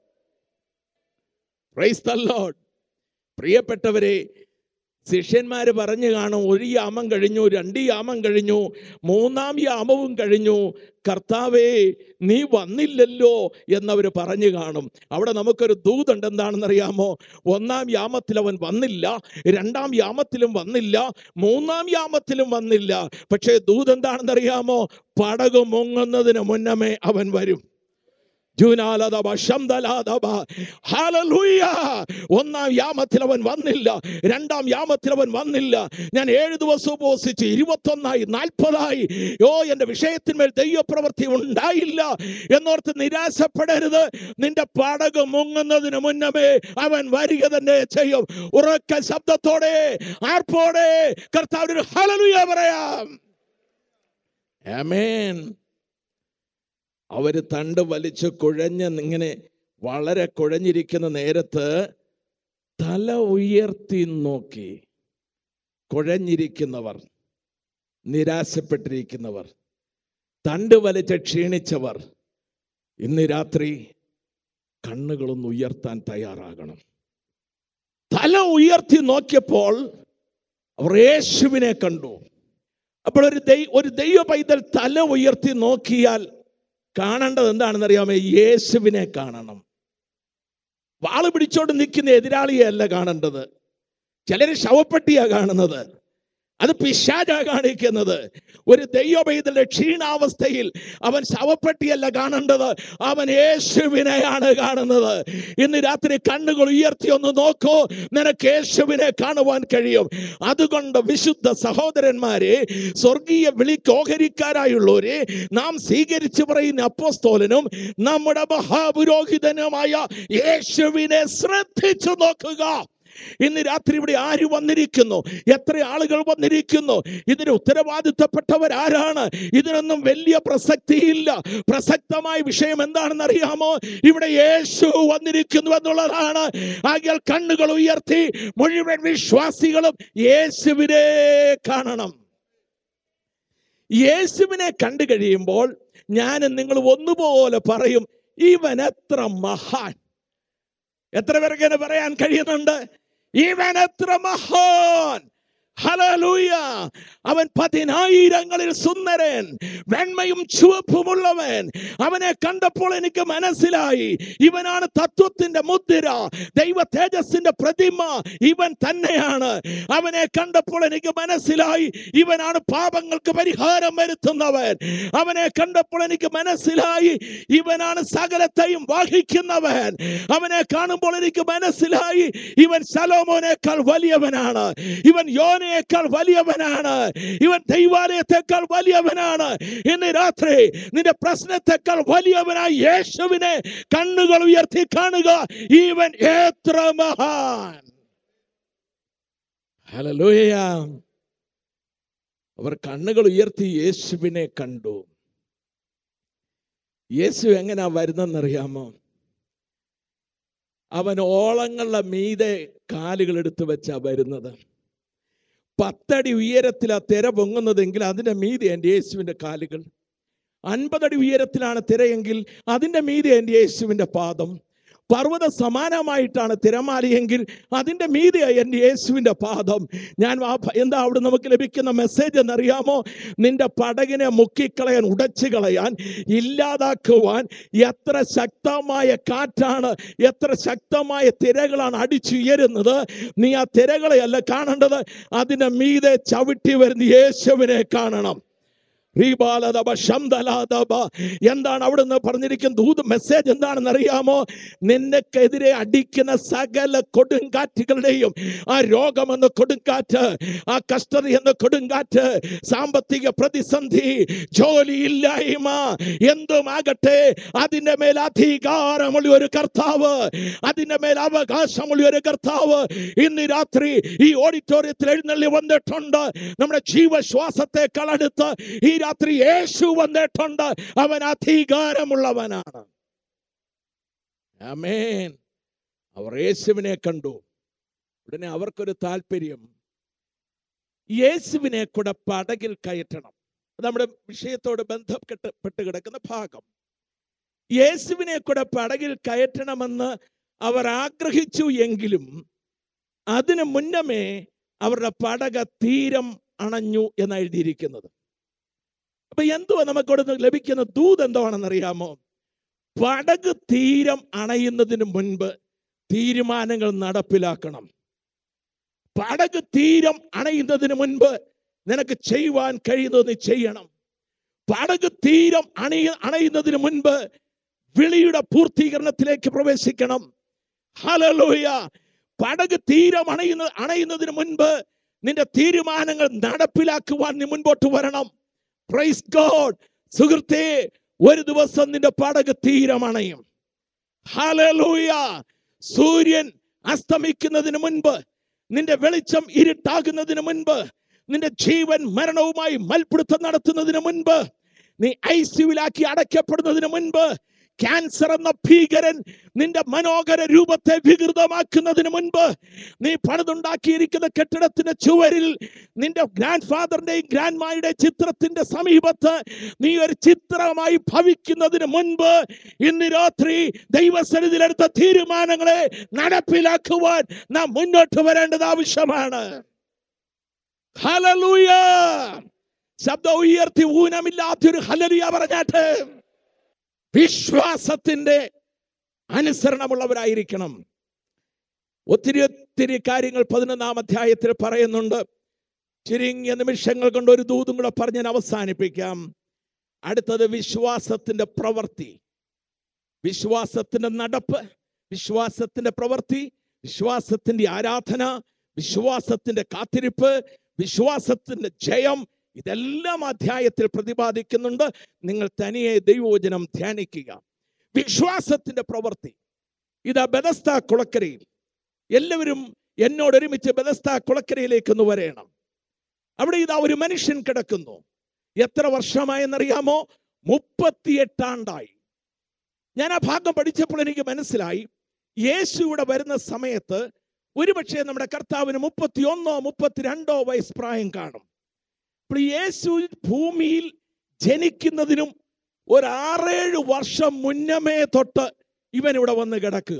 Praise the Lord. പ്രിയപ്പെട്ടവരെ ശിഷ്യന്മാര് പറഞ്ഞു കാണും ഒരു യാമം കഴിഞ്ഞു രണ്ട് യാമം കഴിഞ്ഞു മൂന്നാം യാമവും കഴിഞ്ഞു കർത്താവേ നീ വന്നില്ലല്ലോ എന്നവർ പറഞ്ഞു കാണും അവിടെ നമുക്കൊരു ദൂതുണ്ട് എന്താണെന്നറിയാമോ ഒന്നാം യാമത്തിൽ അവൻ വന്നില്ല രണ്ടാം യാമത്തിലും വന്നില്ല മൂന്നാം യാമത്തിലും വന്നില്ല പക്ഷേ ദൂത് എന്താണെന്നറിയാമോ പടക് മുങ്ങുന്നതിന് മുന്നമേ അവൻ വരും ജൂനാലതബ, ശംദലാതബ. ഹല്ലേലൂയ. ഒന്നാം യാമത്തിൽ അവൻ വന്നില്ല രണ്ടാം യാമത്തിൽ അവൻ വന്നില്ല ഞാൻ ഏഴ് ദിവസം ഉപവസിച്ച് ഇരുപത്തൊന്നായി നാൽപ്പതായി യോ എൻ്റെ വിഷയത്തിന്മേൽ ദൈവപ്രവൃത്തി ഉണ്ടായില്ല എന്നോർത്ത് നിരാശപ്പെടരുത് നിന്റെ പടക് മുങ്ങുന്നതിന് മുന്നമേ അവൻ വരിക തന്നെ ചെയ്യും ഉറക്ക ശബ്ദത്തോടെ ആർപ്പോടെ കർത്താവിന് ഹലലുയ പറയാം ആമേൻ അവര് തണ്ട് വലിച്ച് കുഴഞ്ഞ് ഇങ്ങനെ വളരെ കുഴഞ്ഞിരിക്കുന്ന നേരത്ത് തല ഉയർത്തി നോക്കി കുഴഞ്ഞിരിക്കുന്നവർ നിരാശപ്പെട്ടിരിക്കുന്നവർ തണ്ട് വലിച്ച് ക്ഷീണിച്ചവർ ഇന്ന് രാത്രി കണ്ണുകളൊന്ന് ഉയർത്താൻ തയ്യാറാകണം തല ഉയർത്തി നോക്കിയപ്പോൾ അവർ യേശുവിനെ കണ്ടു അപ്പോൾ ഒരു ദൈ ഒരു ദൈവ പൈതൽ തല ഉയർത്തി നോക്കിയാൽ കാണേണ്ടത് എന്താണെന്ന് അറിയാമോ യേശുവിനെ കാണണം വാള് പിടിച്ചോണ്ട് നിൽക്കുന്ന എതിരാളിയെ അല്ല കാണേണ്ടത് ചിലര് ശവപ്പെട്ടിയാ കാണുന്നത് അത് പിശാച കാണിക്കുന്നത് ഒരു ദൈവപൈതന്റെ ക്ഷീണാവസ്ഥയിൽ അവൻ ശവപ്പെട്ടിയല്ല കാണേണ്ടത് അവൻ യേശുവിനെയാണ് കാണുന്നത് ഇന്ന് രാത്രി കണ്ണുകൾ ഉയർത്തി ഒന്ന് നോക്കൂ നിനക്ക് യേശുവിനെ കാണുവാൻ കഴിയും അതുകൊണ്ട് വിശുദ്ധ സഹോദരന്മാരെ സ്വർഗീയ വിളിക്ക് ഓഹരിക്കാരായുള്ളവരെ നാം സ്വീകരിച്ചു പറയുന്ന അപ്പോസ്തോലനും നമ്മുടെ മഹാപുരോഹിതനുമായ യേശുവിനെ ശ്രദ്ധിച്ചു നോക്കുക ഇന്ന് രാത്രി ഇവിടെ ആര് വന്നിരിക്കുന്നു എത്ര ആളുകൾ വന്നിരിക്കുന്നു ഇതിന് ഉത്തരവാദിത്തപ്പെട്ടവർ ആരാണ് ഇതിനൊന്നും വലിയ പ്രസക്തിയില്ല പ്രസക്തമായ വിഷയം എന്താണെന്ന് അറിയാമോ ഇവിടെ യേശു വന്നിരിക്കുന്നു എന്നുള്ളതാണ് ആകിയാൽ കണ്ണുകൾ ഉയർത്തി മുഴുവൻ വിശ്വാസികളും യേശുവിനെ കാണണം യേശുവിനെ കണ്ടു കഴിയുമ്പോൾ ഞാൻ നിങ്ങൾ ഒന്നുപോലെ പറയും ഇവൻ എത്ര മഹാൻ എത്ര പേർക്ക് എന്നെ പറയാൻ കഴിയുന്നുണ്ട് ഇവൻ എത്ര മഹാൻ ഹലലൂയ അവൻ പതിനായിരങ്ങളിൽ സുന്ദരൻ വെണ്മയും ചുവപ്പുമുള്ളവൻ അവനെ കണ്ടപ്പോൾ എനിക്ക് മനസ്സിലായി ഇവനാണ് തത്വത്തിന്റെ മുദ്ര ദൈവ തേജസ്സിന്റെ പ്രതിമ ഇവൻ തന്നെയാണ് അവനെ കണ്ടപ്പോൾ എനിക്ക് മനസ്സിലായി ഇവനാണ് പാപങ്ങൾക്ക് പരിഹാരം വരുത്തുന്നവൻ അവനെ കണ്ടപ്പോൾ എനിക്ക് മനസ്സിലായി ഇവനാണ് സകലത്തെയും വഹിക്കുന്നവൻ അവനെ കാണുമ്പോൾ എനിക്ക് മനസ്സിലായി ഇവൻ ശലോമോനേക്കാൾ വലിയവനാണ് ഇവൻ യോനയേക്കാൾ വലിയവനാണ് ഇവൻ ദൈവാലയത്തെക്കാൾ വലിയവനാണ് ഇന്ന് രാത്രി നിന്റെ പ്രശ്നത്തെക്കാൾ വലിയവനായ യേശുവിനെ കണ്ണുകൾ ഉയർത്തി കാണുക ഇവൻ എത്ര മഹാൻ ഹല്ലേലൂയ അവർ കണ്ണുകൾ ഉയർത്തി യേശുവിനെ കണ്ടു യേശു എങ്ങനെയാ വരുന്നെന്നറിയാമോ അവൻ ഓളങ്ങളുടെ മീതെ കാലുകൾ എടുത്തു വെച്ചാ വരുന്നത് പത്തടി ഉയരത്തിലാ തിര പൊങ്ങുന്നതെങ്കിൽ അതിന്റെ മീതെ എൻ്റെ യേശുവിന്റെ കാലുകൾ അൻപതടി ഉയരത്തിലാണ് തിരയെങ്കിൽ അതിന്റെ മീതെ എൻ്റെ യേശുവിന്റെ പാദം പർവ്വത സമാനമായിട്ടാണ് തിരമാലയെങ്കിൽ അതിൻ്റെ മീതെ എൻ്റെ യേശുവിൻ്റെ പാദം ഞാൻ ആ ഭ- എന്താ അവിടെ നമുക്ക് ലഭിക്കുന്ന മെസ്സേജ് എന്നറിയാമോ നിന്റെ പടകിനെ മുക്കിക്കളയാൻ ഉടച്ചു കളയാൻ ഇല്ലാതാക്കുവാൻ എത്ര ശക്തമായ കാറ്റാണ് എത്ര ശക്തമായ തിരകളാണ് അടിച്ചുയരുന്നത് നീ ആ തിരകളെയല്ല കാണേണ്ടത് അതിൻ്റെ മീതെ ചവിട്ടി വരുന്ന യേശുവിനെ കാണണം റീബാലദബ ശംദലാദബ. എന്താണ് അവിടുന്ന് പറഞ്ഞിരിക്കുന്ന ദൂത് മെസ്സേജ് എന്താണെന്ന് അറിയാമോ നിനക്കെതിരെ അടിക്കുന്ന സകല കൊടുങ്കാറ്റുകളുടെയും ആ രോഗമെന്ന കൊടുങ്കാറ്റ് ആ കഷ്ടത എന്ന കൊടുങ്കാറ്റ് സാമ്പത്തിക പ്രതിസന്ധി ജോലിയില്ലായ്മ എന്തുമാകട്ടെ അതിന്റെ മേൽ അധികാരമുള്ള ഒരു കർത്താവ് അതിന്റെ മേൽ അവകാശമുള്ള ഒരു കർത്താവ് ഇന്ന് രാത്രി ഈ ഓഡിറ്റോറിയത്തിൽ എഴുന്നള്ളി വന്നിട്ടുണ്ട് നമ്മുടെ ജീവശ്വാസത്തെക്കാൾ അടുത്ത് ഈ രാത്രി യേശു വന്നിട്ടുണ്ട് അവൻ അധികാരമുള്ളവനാണ് ആമേൻ അവർ യേശുവിനെ കണ്ടു ഉടനെ അവർക്കൊരു താല്പര്യം യേശുവിനെ കൂടെ പടകിൽ കയറ്റണം അത് നമ്മുടെ വിഷയത്തോട് ബന്ധപ്പെട്ട് പെട്ട് കിടക്കുന്ന ഭാഗം യേശുവിനെ കൂടെ പടകിൽ കയറ്റണമെന്ന് അവർ ആഗ്രഹിച്ചു എങ്കിലും അതിനു മുന്നമേ അവരുടെ പടക തീരം അണഞ്ഞു എന്ന് എഴുതിയിരിക്കുന്നത് അപ്പൊ എന്തുവാ നമുക്കിവിടെ ലഭിക്കുന്ന ദൂത് എന്താണെന്ന് അറിയാമോ പടക് തീരം അണയുന്നതിന് മുൻപ് തീരുമാനങ്ങൾ നടപ്പിലാക്കണം പടക് തീരം അണയുന്നതിന് മുൻപ് നിനക്ക് ചെയ്യുവാൻ കഴിയുന്നത് നീ ചെയ്യണം പടക് തീരം അണയ അണയുന്നതിന് മുൻപ് വിളിയുടെ പൂർത്തീകരണത്തിലേക്ക് പ്രവേശിക്കണം ഹലലോയ പടക് തീരം അണയുന്ന അണയുന്നതിന് മുൻപ് നിന്റെ തീരുമാനങ്ങൾ നടപ്പിലാക്കുവാൻ നീ മുൻപോട്ട് വരണം പ്രൈസ് ഗോഡ് സുഹൃത്തേ ഒരു ദിവസം നിന്റെ പടക് തീരമണയും ഹല്ലേലൂയ സൂര്യൻ അസ്തമിക്കുന്നതിന് മുൻപ് നിന്റെ വെളിച്ചം ഇരുട്ടാകുന്നതിന് മുൻപ് നിന്റെ ജീവൻ മരണവുമായി മൽപിടുത്തം നടത്തുന്നതിന് മുൻപ് നീ ഐസിയുലാക്കി അടയ്ക്കപ്പെടുന്നതിന് മുൻപ് ക്യാൻസർ എന്ന ഭീകരൻ നിന്റെ മനോഹര രൂപത്തെ വികൃതമാക്കുന്നതിന് മുൻപ് നീ പണിതുണ്ടാക്കിയിരിക്കുന്ന കെട്ടിടത്തിന്റെ ചുവരിൽ നിന്റെ ഗ്രാൻഡ് ഫാദറിന്റെയും ഗ്രാൻഡ് മായുടെ ചിത്രത്തിന്റെ സമീപത്ത് നീ ഒരു ചിത്രമായി ഭവിക്കുന്നതിന് മുൻപ് ഇന്ന് രാത്രി ദൈവസന്നിധിയിലെടുത്ത തീരുമാനങ്ങളെ നടപ്പിലാക്കുവാൻ നാം മുന്നോട്ട് വരേണ്ടത് ആവശ്യമാണ് ഹല്ലേലൂയ ശബ്ദം ഉയർത്തി ഊനമില്ലാത്തൊരു ഹലലിയ പറഞ്ഞാട്ട് വിശ്വാസത്തിന്റെ അനുസരണമുള്ളവരായിരിക്കണം ഒത്തിരി ഒത്തിരി കാര്യങ്ങൾ പതിനൊന്നാം അധ്യായത്തിൽ പറയുന്നുണ്ട് ചുരുങ്ങിയ നിമിഷങ്ങൾ കൊണ്ട് ഒരു ദൂതും കൂടെ പറഞ്ഞ് ഞാൻ അവസാനിപ്പിക്കാം അടുത്തത് വിശ്വാസത്തിന്റെ പ്രവൃത്തി വിശ്വാസത്തിന്റെ നടപ്പ് വിശ്വാസത്തിന്റെ പ്രവൃത്തി വിശ്വാസത്തിന്റെ ആരാധന വിശ്വാസത്തിന്റെ കാത്തിരിപ്പ് വിശ്വാസത്തിന്റെ ജയം ഇതെല്ലാം അധ്യായത്തിൽ പ്രതിപാദിക്കുന്നുണ്ട് നിങ്ങൾ തനിയെ ദൈവവചനം ധ്യാനിക്കുക വിശ്വാസത്തിന്റെ പ്രവൃത്തി ഇതാ ബദസ്ത കുളക്കരയിൽ എല്ലാവരും എന്നോട് ഒരുമിച്ച് ബദസ്ത കുളക്കരയിലേക്ക് ഒന്ന് വരേണം അവിടെ ഇതാ ഒരു മനുഷ്യൻ കിടക്കുന്നു എത്ര വർഷമായെന്നറിയാമോ മുപ്പത്തിയെട്ടാണ്ടായി ഞാൻ ആ ഭാഗം പഠിച്ചപ്പോൾ എനിക്ക് മനസ്സിലായി യേശു ഇവിടെ വരുന്ന സമയത്ത് ഒരുപക്ഷെ നമ്മുടെ കർത്താവിന് മുപ്പത്തിയൊന്നോ മുപ്പത്തിരണ്ടോ വയസ്സ് പ്രായം കാണും അപ്പോൾ യേശു ഭൂമിയിൽ ജനിക്കുന്നതിനും ഒരു ആറേഴ് വർഷം മുന്നമേ തൊട്ട് ഇവൻ ഇവിടെ വന്ന് കിടക്കുക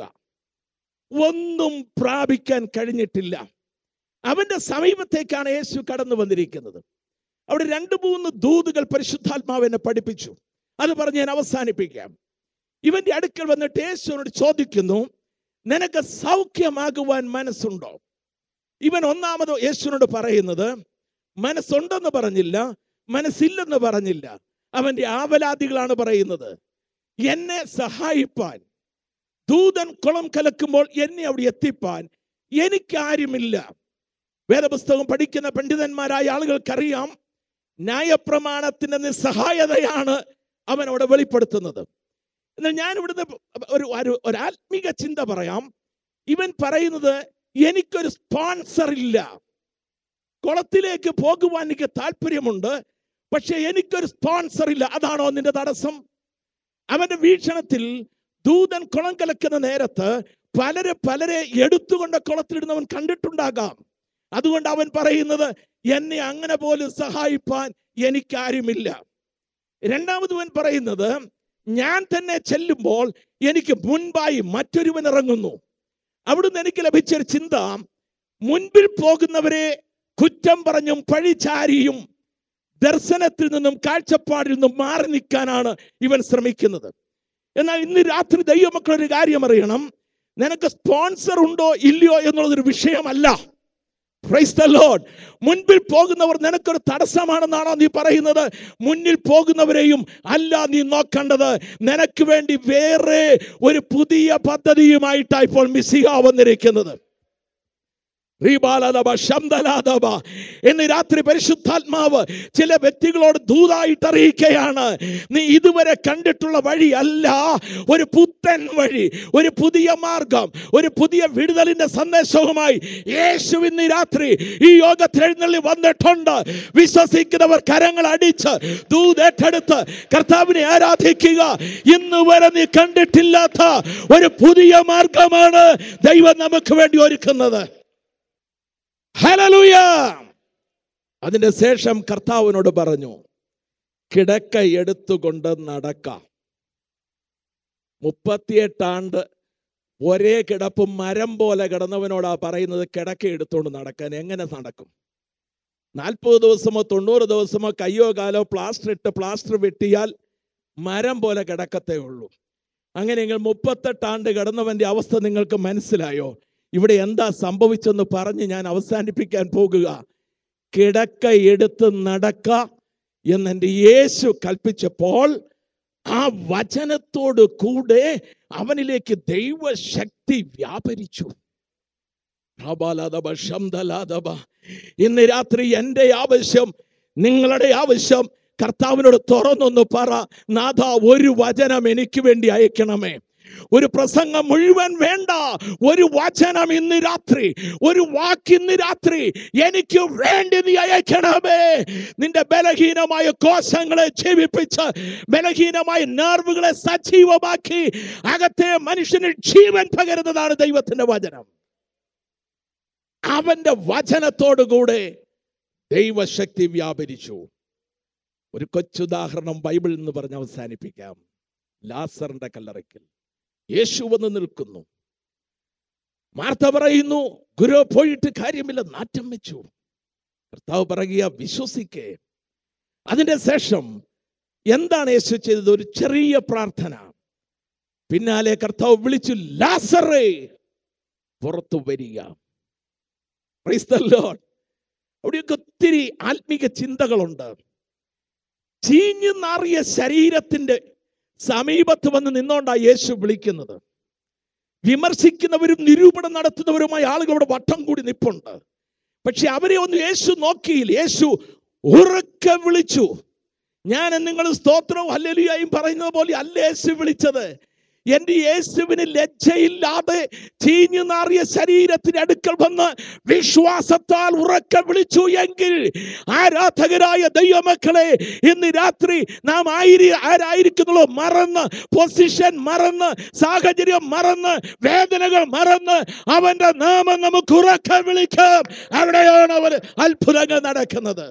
ഒന്നും പ്രാപിക്കാൻ കഴിഞ്ഞിട്ടില്ല അവന്റെ സമീപത്തേക്കാണ് യേശു കടന്നു വന്നിരിക്കുന്നത് അവിടെ രണ്ട് മൂന്ന് ദൂതുകൾ പരിശുദ്ധാത്മാവിനെ പഠിപ്പിച്ചു അത് പറഞ്ഞ് ഞാൻ അവസാനിപ്പിക്കാം ഇവന്റെ അടുക്കൽ വന്നിട്ട് യേശുവിനോട് ചോദിക്കുന്നു നിനക്ക് സൗഖ്യമാകുവാൻ മനസ്സുണ്ടോ ഇവൻ ഒന്നാമത് യേശുവിനോട് പറയുന്നത് മനസ്സുണ്ടെന്ന് പറഞ്ഞില്ല മനസ്സില്ലെന്ന് പറഞ്ഞില്ല അവന്റെ ആവലാദികളാണ് പറയുന്നത് എന്നെ സഹായിപ്പാൻ ദൂതൻ കുളം കലക്കുമ്പോൾ എന്നെ അവിടെ എത്തിപ്പാൻ എനിക്കാരുമില്ല വേദപുസ്തകം പഠിക്കുന്ന പണ്ഡിതന്മാരായ ആളുകൾക്കറിയാം ന്യായപ്രമാണത്തിന്റെ നിസ്സഹായതയാണ് അവൻ അവിടെ വെളിപ്പെടുത്തുന്നത് എന്നാൽ ഞാൻ ഇവിടുന്ന് ഒരു ഒരു- ഒരു ആത്മീക ചിന്ത പറയാം ഇവൻ പറയുന്നത് എനിക്കൊരു സ്പോൺസർ ഇല്ല കുളത്തിലേക്ക് പോകുവാൻ എനിക്ക് താല്പര്യമുണ്ട് പക്ഷെ എനിക്കൊരു സ്പോൺസർ ഇല്ല അതാണോ നിന്റെ തടസ്സം അവന്റെ വീക്ഷണത്തിൽ ദൂതൻ കുളം കലക്കുന്ന നേരത്ത് പലരെ പലരെ എടുത്തുകൊണ്ട് കുളത്തിലിടുന്നവൻ കണ്ടിട്ടുണ്ടാകാം അതുകൊണ്ട് അവൻ പറയുന്നത് എന്നെ അങ്ങനെ പോലും സഹായിപ്പാൻ എനിക്കാരുമില്ല രണ്ടാമത് അവൻ പറയുന്നത് ഞാൻ തന്നെ ചെല്ലുമ്പോൾ എനിക്ക് മുൻപായി മറ്റൊരുവൻ ഇറങ്ങുന്നു അവിടുന്ന് എനിക്ക് ലഭിച്ചൊരു ചിന്ത മുൻപിൽ പോകുന്നവരെ കുറ്റം പറഞ്ഞും പഴിചാരിയും ദർശനത്തിൽ നിന്നും കാഴ്ചപ്പാടിൽ നിന്നും മാറി നിൽക്കാനാണ് ഇവൻ ശ്രമിക്കുന്നത് എന്നാൽ ഇന്ന് രാത്രി ദൈവമക്കൾ ഒരു കാര്യം അറിയണം നിനക്ക് സ്പോൺസർ ഉണ്ടോ ഇല്ലയോ എന്നുള്ളതൊരു വിഷയമല്ല Praise the Lord. മുൻപിൽ പോകുന്നവർ നിനക്കൊരു തടസ്സമാണെന്നാണോ നീ പറയുന്നത് മുന്നിൽ പോകുന്നവരെയും അല്ല നീ നോക്കേണ്ടത് നിനക്ക് വേണ്ടി വേറെ ഒരു പുതിയ പദ്ധതിയുമായിട്ടാണ് ഇപ്പോൾ മിസ്സിഹ വന്നിരിക്കുന്നത് റീബാലദബ, ശംദലാദബ. ഇന്ന് രാത്രി പരിശുദ്ധാത്മാവ് ചില വ്യക്തികളോട് ദൂതായിട്ട് അറിയിക്കുകയാണ് നീ ഇതുവരെ കണ്ടിട്ടുള്ള വഴി അല്ല ഒരു പുത്തൻ വഴി ഒരു പുതിയ മാർഗം ഒരു പുതിയ വിടുതലിന്റെ സന്ദേശവുമായി യേശു ഇന്ന് രാത്രി ഈ യോഗത്തിൽ എഴുന്നള്ളി വന്നിട്ടുണ്ട് വിശ്വസിക്കുന്നവർ കരങ്ങൾ അടിച്ച് ദൂതേറ്റെടുത്ത് കർത്താവിനെ ആരാധിക്കുക ഇന്ന് വരെ നീ കണ്ടിട്ടില്ലാത്ത ഒരു പുതിയ മാർഗമാണ് ദൈവം നമുക്ക് വേണ്ടി ഒരുക്കുന്നത് ഹല്ലേലൂയ അതിന്റെ ശേഷം കർത്താവിനോട് പറഞ്ഞു കിടക്ക എടുത്തുകൊണ്ട് നടക്കാം മുപ്പത്തിയെട്ടാണ്ട് ഒരേ കിടപ്പും മരം പോലെ കിടന്നവനോടാ പറയുന്നത് കിടക്ക എടുത്തുകൊണ്ട് നടക്കാൻ എങ്ങനെ നടക്കും നാൽപ്പത് ദിവസമോ തൊണ്ണൂറ് ദിവസമോ കയ്യോ കാലോ പ്ലാസ്റ്റർ ഇട്ട് പ്ലാസ്റ്റർ വെട്ടിയാൽ മരം പോലെ കിടക്കത്തേ ഉള്ളൂ അങ്ങനെയെങ്കിൽ മുപ്പത്തെട്ടാണ്ട് കിടന്നവന്റെ അവസ്ഥ നിങ്ങൾക്ക് മനസ്സിലായോ ഇവിടെ എന്താ സംഭവിച്ചെന്ന് പറഞ്ഞ് ഞാൻ അവസാനിപ്പിക്കാൻ പോകുക കിടക്ക എടുത്ത് നടക്ക എന്നെൻ്റെ യേശു കൽപ്പിച്ചപ്പോൾ ആ വചനത്തോട് കൂടെ അവനിലേക്ക് ദൈവശക്തി വ്യാപരിച്ചു പ്രബലതബ, ശംദലാതബ. ഇന്ന് രാത്രി എൻ്റെ ആവശ്യം നിങ്ങളുടെ ആവശ്യം കർത്താവിനോട് തുറന്നൊന്ന് പറ നാഥ ഒരു വചനം എനിക്ക് വേണ്ടി അയക്കണമേ ഒരു പ്രസംഗം മുഴുവൻ വേണ്ട ഒരു വചനം ഇന്ന് രാത്രി ഒരു വാക്ക് ഇന്ന് രാത്രി എനിക്ക് വേണ്ടി നീ അയക്കണമേ നിന്റെ ബലഹീനമായ കോശങ്ങളെ ജീവിപ്പിച്ച് ബലഹീനമായ നെർവുകളെ സജീവമാക്കി അകത്തെ മനുഷ്യന് ജീവൻ പകരുന്നതാണ് ദൈവത്തിന്റെ വചനം അവന്റെ വചനത്തോടുകൂടെ ദൈവശക്തി വ്യാപരിച്ചു ഒരു കൊച്ചുദാഹരണം ബൈബിളിൽ നിന്ന് പറഞ്ഞ് അവസാനിപ്പിക്കാം ലാസറിന്റെ കല്ലറയ്ക്കൽ യേശു വന്ന് നിൽക്കുന്നു മാർത്ത പറയുന്നു ഗുരു പോയിട്ട് കാര്യമില്ല നാറ്റം വെച്ചു കർത്താവ് പറയുക വിശ്വസിക്കേ അതിന്റെ ശേഷം എന്താണ് യേശു ചെയ്തത് ഒരു ചെറിയ പ്രാർത്ഥന പിന്നാലെ കർത്താവ് വിളിച്ചു ലാസറേ പുറത്തു വരിക Praise the Lord. അവിടെയൊക്കെ ഒത്തിരി ആത്മീക ചിന്തകളുണ്ട് ചീഞ്ഞു നാറിയ ശരീരത്തിന്റെ സമീപത്ത് വന്ന് നിന്നോണ്ടാ യേശു വിളിക്കുന്നത് വിമർശിക്കുന്നവരും നിരൂപണം നടത്തുന്നവരുമായ ആളുകൾ അവിടെ വട്ടം കൂടി നിപ്പുണ്ട് പക്ഷെ അവരെ ഒന്നും യേശു നോക്കിയില്ല യേശു ഉറക്കെ വിളിച്ചു ഞാൻ നിങ്ങൾ സ്തോത്രവും ഹല്ലേലൂയായും പറയുന്നത് പോലെ അല്ല യേശു വിളിച്ചത് എന്റെ യേശുവിന് ലജ്ജയില്ലാതെ ചീഞ്ഞു നാറിയ ശരീരത്തിന് അടുക്കൽ വന്ന് വിശ്വാസത്താൽ ഉറക്കെ വിളിച്ചു എങ്കിൽ ആരാധകരായ ദൈവമക്കളെ ഇന്ന് രാത്രി നാം ആയിരി ആരായിരിക്കുന്നുള്ളൂ മറന്ന് പൊസിഷൻ മറന്ന് സാഹചര്യം മറന്ന് വേദനകൾ മറന്ന് അവന്റെ നാമം നമുക്ക് ഉറക്കെ വിളിക്കാം അവിടെയാണ് അവൻ അത്ഭുതങ്ങൾ നടക്കുന്നത്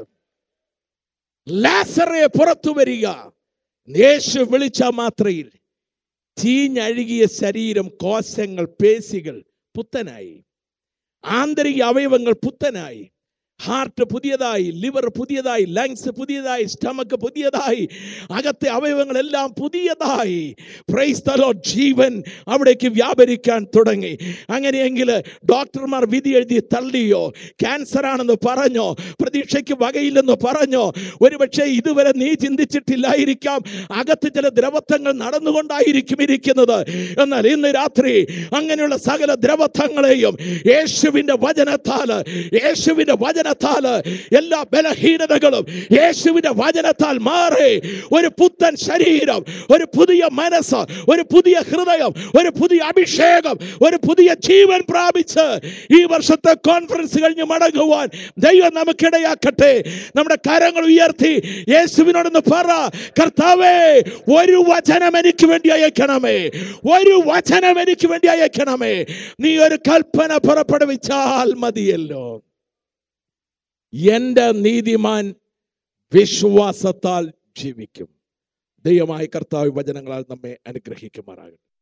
ലാസറെ പുറത്തു വരിക യേശു വിളിച്ച മാത്രയിൽ ചീഞ്ഞഴുകിയ ശരീരം കോശങ്ങൾ പേശികൾ പുത്തനായി ആന്തരിക അവയവങ്ങൾ പുത്തനായി ഹാർട്ട് പുതിയതായി ലിവർ പുതിയതായി ലങ്സ് പുതിയതായി സ്റ്റമക്ക് പുതിയതായി അകത്തെ അവയവങ്ങളെല്ലാം പുതിയതായി പ്രൈസ് the Lord. ജീവൻ അവിടേക്ക് വ്യാപരിക്കാൻ തുടങ്ങി അങ്ങനെയെങ്കിൽ ഡോക്ടർമാർ വിധി എഴുതി തള്ളിയോ ക്യാൻസർ ആണെന്ന് പറഞ്ഞോ പ്രതീക്ഷയ്ക്ക് വകയില്ലെന്ന് പറഞ്ഞോ ഒരുപക്ഷെ ഇതുവരെ നീ ചിന്തിച്ചിട്ടില്ലായിരിക്കാം അകത്ത് ചില ദ്രവത്വങ്ങൾ നടന്നുകൊണ്ടായിരിക്കും ഇരിക്കുന്നത് എന്നാൽ ഇന്ന് രാത്രി അങ്ങനെയുള്ള സകല ദ്രവത്വങ്ങളെയും യേശുവിന്റെ വചനത്താല് യേശുവിന്റെ വചനത്താല് എല്ലാ ബലഹീനതകളും യേശുവിന്റെ വചനത്താൽ മാറി ഒരു പുത്തൻ ശരീരം ഒരു പുതിയ മനസ്സ് ഒരു പുതിയ ഹൃദയം ഒരു പുതിയ അഭിഷേകം ഒരു പുതിയ ജീവൻ പ്രാപിച്ച് ഈ വർഷത്തെ കോൺഫറൻസ് കഴിഞ്ഞ് മടങ്ങുവാൻ ദൈവം നമുക്കിടയാക്കട്ടെ നമ്മുടെ കരങ്ങൾ ഉയർത്തി യേശുവിനോടൊന്ന് പറ കർത്താവേ ഒരു വചനം എനിക്ക് വേണ്ടി അയക്കണമേ ഒരു വചനം എനിക്ക് വേണ്ടി അയക്കണമേ നീ ഒരു കൽപ്പന പുറപ്പെടുവിച്ചാൽ മതിയല്ലോ എന്റെ നീതിമാൻ വിശ്വാസത്താൽ ജീവിക്കും ദൈവമായ കർത്താവ് വചനങ്ങളാൽ നമ്മെ അനുഗ്രഹിക്കുമാറാകട്ടെ